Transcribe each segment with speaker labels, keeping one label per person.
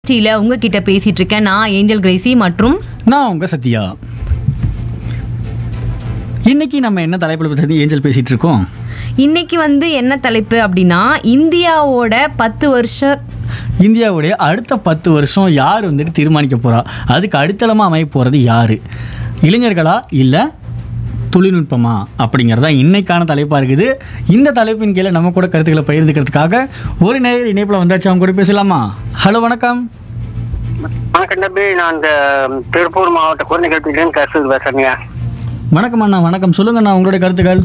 Speaker 1: நிகழ்ச்சியில உங்ககிட்ட பேசிட்டு இருக்கேன் நான் ஏஞ்சல் கிரேசி மற்றும்
Speaker 2: நான் உங்க சத்யா இன்னைக்கு நம்ம என்ன தலைப்பில் பற்றி ஏஞ்சல் பேசிட்டு இருக்கோம்
Speaker 1: இன்னைக்கு வந்து என்ன தலைப்பு அப்படின்னா இந்தியாவோட பத்து வருஷ
Speaker 2: இந்தியாவுடைய அடுத்த பத்து வருஷம் யார் வந்துட்டு தீர்மானிக்க போறா அதுக்கு அடித்தளமாக அமைய போகிறது யாரு இளைஞர்களா இல்லை தொழில்நுட்பமா அப்படிங்கிறது தான் இன்னைக்கான தலைப்பாக இருக்குது இந்த தலைப்பின் கீழே நம்ம கூட கருத்துக்களை பகிர்ந்துக்கிறதுக்காக ஒரு நேர் இணைப்பில் வந்தாச்சு அவங்க கூட பேசலாமா ஹலோ வணக்கம்
Speaker 3: வணக்கம் தம்பி நான் இந்த திருப்பூர் மாவட்ட குழந்தைகள் கருத்து பேசுறேங்க
Speaker 2: வணக்கம் அண்ணா வணக்கம் சொல்லுங்கண்ணா உங்களுடைய கருத்துக்கள்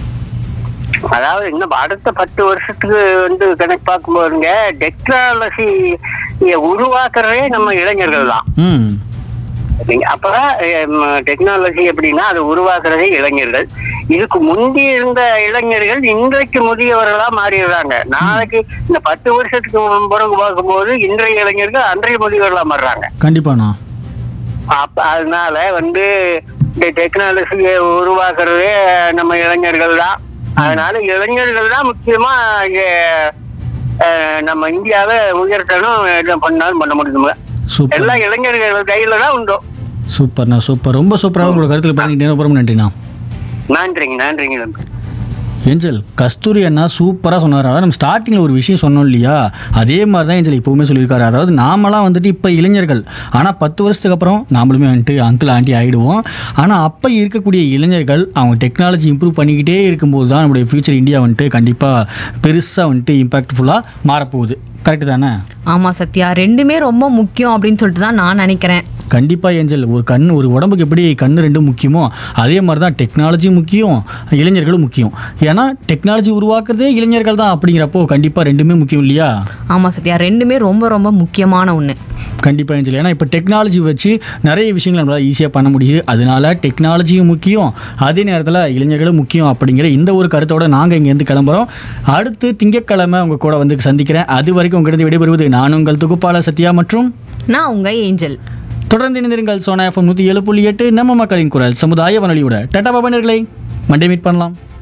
Speaker 3: அதாவது இன்னும் அடுத்த பத்து வருஷத்துக்கு வந்து கணக்கு பார்க்கும்போதுங்க டெக்னாலஜி உருவாக்குறதே நம்ம இளைஞர்கள் தான்
Speaker 2: ம்
Speaker 3: சரிங்க. அப்பதான் டெக்னாலஜி எப்படின்னா அது உருவாக்குறதே இளைஞர்கள் இதுக்கு முந்தி இருந்த இளைஞர்கள் இன்றைக்கு முதியவர்களா மாறிடுறாங்க நாளைக்கு இந்த பத்து வருஷத்துக்கு பிறகு பார்க்கும்போது இன்றைய இளைஞர்கள் அன்றைய முதியவர்களா மாறுறாங்க
Speaker 2: கண்டிப்பாண்ணா
Speaker 3: அப்ப அதனால வந்து இந்த டெக்னாலஜியை உருவாக்குறதே நம்ம இளைஞர்கள் தான் அதனால இளைஞர்கள் தான் முக்கியமா இங்க, அஹ், நம்ம இந்தியாவை உயர்த்தணும் என்ன பண்ணாலும் பண்ண முடியுங்க
Speaker 2: சூப்பர்
Speaker 3: எல்லா இளைஞர்கள் கையில தான் உண்டோ
Speaker 2: சூப்பர்ண்ணா சூப்பர் ரொம்ப சூப்பராக உங்களோட கருத்தில் பண்ணிக்கிட்டே ரொம்ப நன்றிண்ணா
Speaker 3: நன்றிங்க நன்றிங்க நன்றி
Speaker 2: ஏஞ்சல் கஸ்தூரி அண்ணா சூப்பராக சொன்னார் அதாவது நம்ம ஸ்டார்டிங்கில் ஒரு விஷயம் சொன்னோம் இல்லையா அதே மாதிரி தான் ஏஞ்சல் எப்போவுமே சொல்லியிருக்காரு அதாவது நாமெல்லாம் வந்துட்டு இப்போ இளைஞர்கள் ஆனால் பத்து வருஷத்துக்கு அப்புறம் நாமளுமே வந்துட்டு அங்கிள் ஆண்டி ஆகிடுவோம் ஆனால் அப்போ இருக்கக்கூடிய இளைஞர்கள் அவங்க டெக்னாலஜி இம்ப்ரூவ் பண்ணிக்கிட்டே இருக்கும்போது தான் நம்மளுடைய ஃபியூச்சர் இந்தியா வந்துட்டு கண்டிப்பாக பெருசாக வந்துட்டு இம்பாக்ட்ஃபுல்லாக மாறப்போகுது கரெக்டு தானே
Speaker 1: ஆமா சத்யா ரெண்டுமே ரொம்ப முக்கியம் அப்படின்னு சொல்லிட்டு தான் நான் நினைக்கிறேன்
Speaker 2: கண்டிப்பாக ஏஞ்சல் ஒரு கண் ஒரு உடம்புக்கு எப்படி கண் ரெண்டும் முக்கியமோ அதே மாதிரி தான் டெக்னாலஜி முக்கியம் இளைஞர்களும் முக்கியம் ஏன்னா டெக்னாலஜி உருவாக்குறதே இளைஞர்கள் தான் அப்படிங்கிறப்போ கண்டிப்பாக ரெண்டுமே முக்கியம் இல்லையா
Speaker 1: ஆமா சத்யா ரெண்டுமே ரொம்ப ரொம்ப முக்கியமான ஒண்ணு
Speaker 2: கண்டிப்பாக ஏஞ்சல் ஏன்னா இப்போ டெக்னாலஜி வச்சு நிறைய விஷயங்கள் நம்மளால் ஈஸியாக பண்ண முடியுது அதனால டெக்னாலஜியும் முக்கியம் அதே நேரத்தில் இளைஞர்களும் முக்கியம் அப்படிங்கிற இந்த ஒரு கருத்தோட நாங்கள் இங்கேருந்து கிளம்புறோம் அடுத்து திங்கட்கிழமை உங்கள் கூட வந்து சந்திக்கிறேன் அது வரைக்கும் உங்கள்கிட்ட விடைபெறுவது நான் உங்கள் தொகுப்பாளர் சத்யா மற்றும்
Speaker 1: நான் உங்க ஏஞ்சல்
Speaker 2: தொடர்ந்து இணைந்திருங்கள் சோனா எஃப்எம் நூற்றி ஏழு புள்ளி எட்டு நம்ம மக்களின் குரல் சமுதாய வானொலியோட டட்டா பாபா நேயர்களே மண்டே மீட் பண்ணலாம்